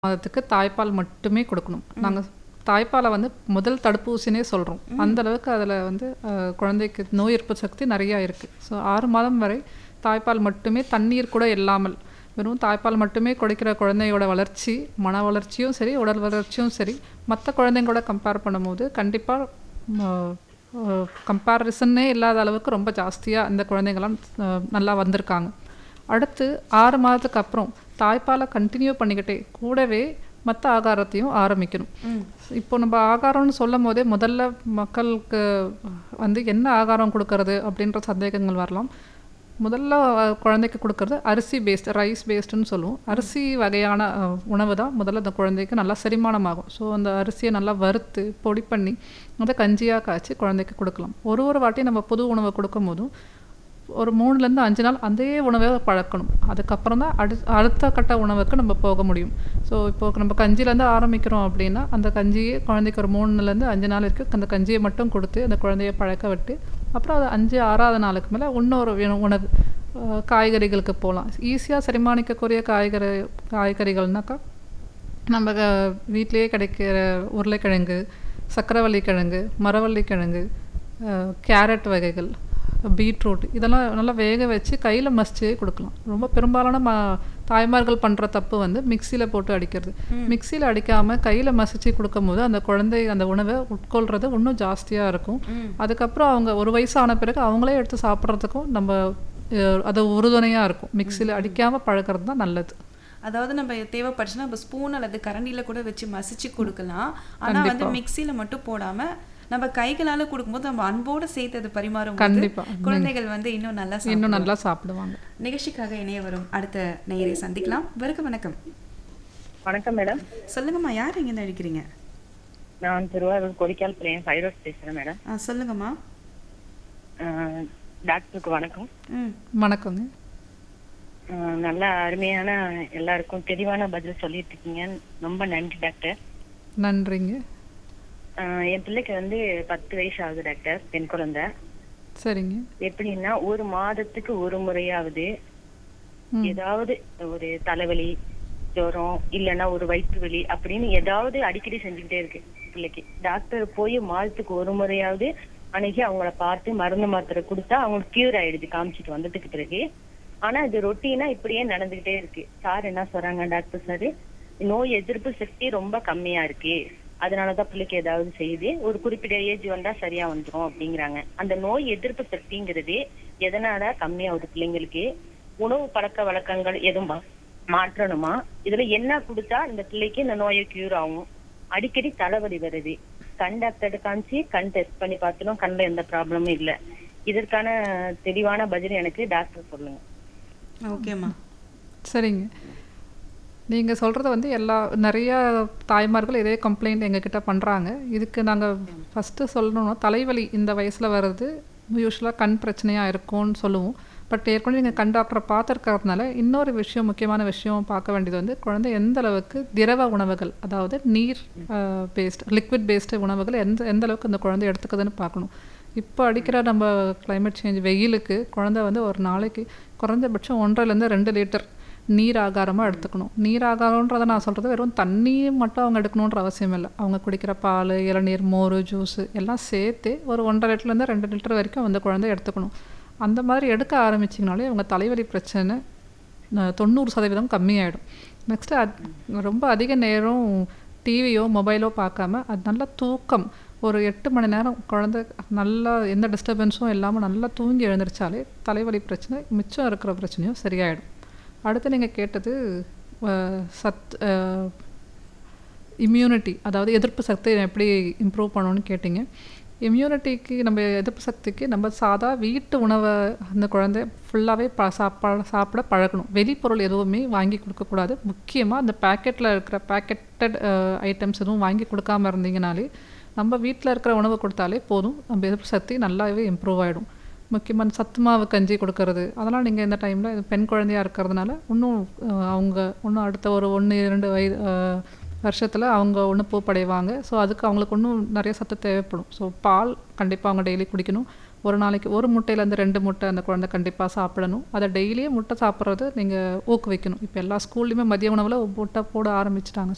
மாதத்துக்கு தாய்ப்பால் மட்டுமே கொடுக்கணும் நாங்கள் தாய்ப்பாலை வந்து முதல் தடுப்பூசினே சொல்கிறோம் அந்த அளவுக்கு அதில் வந்து அஹ், குழந்தைக்கு நோய் எதிர்ப்பு சக்தி நிறையா இருக்குது ஸோ ஆறு மாதம் வரை தாய்ப்பால் மட்டுமே தண்ணீர் கூட இல்லாமல் வெறும் தாய்ப்பால் மட்டுமே கொடுக்கிற குழந்தையோட வளர்ச்சி மன வளர்ச்சியும் சரி உடல் வளர்ச்சியும் சரி மற்ற குழந்தைங்களோட கம்பேர் பண்ணும்போது கண்டிப்பாக கம்பேரிசன்னே இல்லாத அளவுக்கு ரொம்ப ஜாஸ்தியாக இந்த குழந்தைங்களாம் அஹ், நல்லா வந்திருக்காங்க அடுத்து ஆறு மாதத்துக்கு அப்புறம் தாய்ப்பாலை கண்டினியூ பண்ணிக்கிட்டே கூடவே மற்ற ஆகாரத்தையும் ஆரம்பிக்கணும் இப்போ நம்ம ஆகாரம்னு சொல்லும் போதே முதல்ல மக்களுக்கு வந்து என்ன ஆகாரம் கொடுக்கறது அப்படின்ற சந்தேகங்கள் வரலாம் முதல்ல அஹ், குழந்தைக்கு கொடுக்கறது அரிசி பேஸ்ட் ரைஸ் பேஸ்டுன்னு சொல்லுவோம் அரிசி வகையான அஹ், உணவு தான் முதல்ல அந்த குழந்தைக்கு நல்லா செரிமானமாகும் ஸோ அந்த அரிசியை நல்லா வறுத்து பொடி பண்ணி அதை கஞ்சியாக காய்ச்சி குழந்தைக்கு கொடுக்கலாம் ஒரு ஒரு வாட்டி நம்ம புது உணவை கொடுக்கும் போதும் ஒரு மூணுலேருந்து அஞ்சு நாள் அதே உணவை பழக்கணும் அதுக்கப்புறம் தான் அடு அடுத்த கட்ட உணவுக்கு நம்ம போக முடியும் ஸோ இப்போ நம்ம கஞ்சிலேருந்து ஆரம்பிக்கிறோம் அப்படின்னா அந்த கஞ்சியே குழந்தைக்கு ஒரு மூணுலேருந்து அஞ்சு நாள் இருக்குது அந்த கஞ்சியை மட்டும் கொடுத்து அந்த குழந்தைய பழக்க விட்டு அப்புறம் அது அஞ்சு ஆறாவது நாளுக்கு மேலே இன்னொரு உண- உணவு அஹ், காய்கறிகளுக்கு போகலாம் ஈஸியாக செரிமானிக்கக்கூடிய காய்கறி காய்கறிகள்னாக்கா நம்ம க- வீட்டிலேயே கிடைக்கிற உருளைக்கிழங்கு சக்கரவள்ளி கிழங்கு மரவள்ளி கிழங்கு அஹ், கேரட் வகைகள் பீட்ரூட் இதெல்லாம் நல்லா வேக வச்சு கையில் மசிச்சே கொடுக்கலாம் ரொம்ப பெரும்பாலான ம தாய்மார்கள் பண்ணுற தப்பு வந்து மிக்சியில் போட்டு அடிக்கிறது மிக்சியில் அடிக்காமல் கையில் மசிச்சு கொடுக்கும்போது அந்த குழந்தை அந்த உணவை உட்கொள்றது இன்னும் ஜாஸ்தியாக இருக்கும் அதுக்கப்புறம் அவங்க ஒரு வயசான பிறகு அவங்களே எடுத்து சாப்பிட்றதுக்கும் நம்ம அஹ், அது உறுதுணையாக இருக்கும் மிக்சியில் அடிக்காமல் பழக்கிறது தான் நல்லது அதாவது நம்ம தேவைப்பட்டுச்சுன்னா நம்ம ஸ்பூன் அல்லது கரண்டில கூட வச்சு மசிச்சு கொடுக்கலாம் ஆனா வந்து மிக்சியில மட்டும் போடாம நம்ம கைகளால கொடுக்கும்போது நம்ம அன்போட சேர்த்து அது பரிமாறும் போது கண்டிப்பா. குழந்தைகள் வந்து இன்னும் நல்லா சாப்பிடுவாங்க. இன்னும் நல்லா சாப்பிடுவாங்க நிகழ்ச்சிக்காக இணைய வரும் அடுத்த நேயரை சந்திக்கலாம் வணக்கம் வணக்கம் வணக்கம் மேடம் சொல்லுங்கம்மா யார் எங்க நடிக்கிறீங்க நான் திருவாரூர் கொடிக்கால் பிள்ளையன் ஃபைரோஸ் பேசுறேன் மேடம் ஆ சொல்லுங்கம்மா அஹ், டாக்டருக்கு வணக்கம் ம் வணக்கங்க அஹ், நல்ல அருமையான எல்லாருக்கும் தெளிவான பதில் சொல்லிட்டு இருக்கீங்க ரொம்ப நன்றி டாக்டர் நன்றிங்க அஹ், என் பிள்ளைக்கு வந்து பத்து வயசு ஆகுது டாக்டர் பெண் குழந்தை சரிங்க எப்படின்னா ஒரு மாதத்துக்கு ஒரு முறையாவது ஏதாவது ஒரு தலைவலி ஜுரம் இல்லைன்னா ஒரு வயிற்று வலி அப்படின்னு ஏதாவது அடிக்கடி செஞ்சுக்கிட்டே இருக்கு பிள்ளைக்கு டாக்டர் போய் மாதத்துக்கு ஒரு முறையாவது அன்னைக்கு அவங்கள பார்த்து மருந்து மாத்திரை கொடுத்தா அவங்களுக்கு கியூர் ஆயிடுது காமிச்சிட்டு வந்ததுக்கு பிறகு ஆனா இது ரொட்டீனா இப்படியே நடந்துகிட்டே இருக்கு சார் என்ன சொல்றாங்க டாக்டர் சார் நோய் எதிர்ப்பு சக்தி ரொம்ப கம்மியா இருக்கு அதனாலதான் பிள்ளைக்கு ஏதாவது செய்யுது ஒரு குறிப்பிட்ட ஏஜ் வந்தா சரியா வந்துரும் அப்படிங்கிறாங்க அந்த நோய் எதிர்ப்பு சக்திங்கிறது எதனால கம்மியாகுது பிள்ளைங்களுக்கு உணவு பழக்க வழக்கங்கள் எதுவும் மா- மாற்றணுமா இதுல என்ன கொடுத்தா இந்த பிள்ளைக்கு இந்த நோயை கியூர் ஆகும் அடிக்கடி தலைவலி வருது கண் டாக்டர் காமிச்சு கண் டெஸ்ட் பண்ணி பார்த்துடும் கண்ணுல எந்த ப்ராப்ளமும் இல்ல இதற்கான தெளிவான பதில் எனக்கு டாக்டர் சொல்லுங்க ஓகேம்மா சரிங்க நீங்கள் சொல்கிறத வந்து எல்லா நிறைய தாய்மார்கள் இதே கம்ப்ளைண்ட் எங்ககிட்ட பண்ணுறாங்க இதுக்கு நாங்கள் ஃபஸ்ட்டு சொல்லணும்னா தலைவலி இந்த வயசில் வர்றது யூஸ்வலாக கண் பிரச்சனையாக இருக்கும்னு சொல்லுவோம் பட் ஏற்கனவே நீங்கள் கண் டாக்டரை பார்த்துருக்கறதுனால இன்னொரு விஷயம் முக்கியமான விஷயம் பார்க்க வேண்டியது வந்து குழந்தை எந்த அளவுக்கு திரவ உணவுகள் அதாவது நீர் பேஸ்ட் லிக்விட் பேஸ்டு உணவுகள் எந்த எந்த அளவுக்கு அந்த குழந்தை எடுத்துக்குதுன்னு பார்க்கணும் இப்போ அடிக்கிற நம்ம climate சேஞ்ச் வெயிலுக்கு குழந்தை வந்து ஒரு நாளைக்கு குறைஞ்சபட்சம் ஒன்றரைலேருந்து ரெண்டு லிட்டர் நீர் ஆகாரமாக எடுத்துக்கணும் நீர் ஆகாரன்றதை நான் சொல்கிறது வெறும் தண்ணி மட்டும் அவங்க எடுக்கணுன்ற அவசியம் இல்லை அவங்க குடிக்கிற பால் இளநீர் மோர் ஜூஸு எல்லாம் சேர்த்து ஒரு ஒன்றரை லிட்டர்லேருந்து ரெண்டு லிட்டர் வரைக்கும் அந்த குழந்தை எடுத்துக்கணும் அந்த மாதிரி எடுக்க ஆரம்பிச்சிங்கனாலே அவங்க தலைவலி பிரச்சனை ந- தொண்ணூறு சதவீதம் கம்மியாயிடும் நெக்ஸ்ட்டு ரொம்ப அதிக நேரம் டிவியோ மொபைலோ பார்க்காம அது நல்ல தூக்கம் ஒரு எட்டு மணி நேரம் குழந்தை நல்லா எந்த டிஸ்டர்பன்ஸும் இல்லாமல் நல்லா தூங்கி எழுந்திரிச்சாலே தலைவலி பிரச்சனை மிச்சம் இருக்கிற பிரச்சனையும் சரியாயிடும் அடுத்து நீங்கள் கேட்டது அஹ், சத் இம்யூனிட்டி அதாவது எதிர்ப்பு சக்தி எப்படி இம்ப்ரூவ் பண்ணணும்னு கேட்டிங்க இம்யூனிட்டிக்கு நம்ம எதிர்ப்பு சக்திக்கு நம்ம சாதா வீட்டு உணவை அந்த குழந்தை ஃபுல்லாகவே ப சாப்பாடு சாப்பிட பழகணும் வெளிப்பொருள் எதுவுமே வாங்கி கொடுக்கக்கூடாது முக்கியமாக அந்த பேக்கெட்டில் இருக்கிற பேக்கெட்டட் ஐட்டம்ஸ் எதுவும் வாங்கி கொடுக்காம இருந்தீங்கனாலே நம்ம வீட்டில் இருக்கிற உணவு கொடுத்தாலே போதும் நம்ம எதிர்ப்பு சக்தி நல்லாவே இம்ப்ரூவ் ஆகிடும் முக்கியமாக இந்த சத்து மாவு கஞ்சி கொடுக்கறது அதெல்லாம் நீங்கள் இந்த டைமில் பெண் குழந்தையாக இருக்கிறதுனால இன்னும் அஹ், அவங்க இன்னும் அடுத்த ஒரு ஒன்று இரண்டு வயது வருஷத்தில் அவங்க ஒன்று பூப்படைவாங்க ஸோ அதுக்கு அவங்களுக்கு இன்னும் நிறைய சத்து தேவைப்படும் ஸோ பால் கண்டிப்பாக அவங்க டெய்லி குடிக்கணும் ஒரு நாளைக்கு ஒரு முட்டையிலேருந்து ரெண்டு முட்டை அந்த குழந்தை கண்டிப்பாக சாப்பிடணும் அதை டெய்லியே முட்டை சாப்பிட்றது நீங்கள் ஊக்குவிக்கணும் இப்போ எல்லா ஸ்கூல்லையுமே மதிய உணவில் முட்டை போட ஆரம்பிச்சிட்டாங்க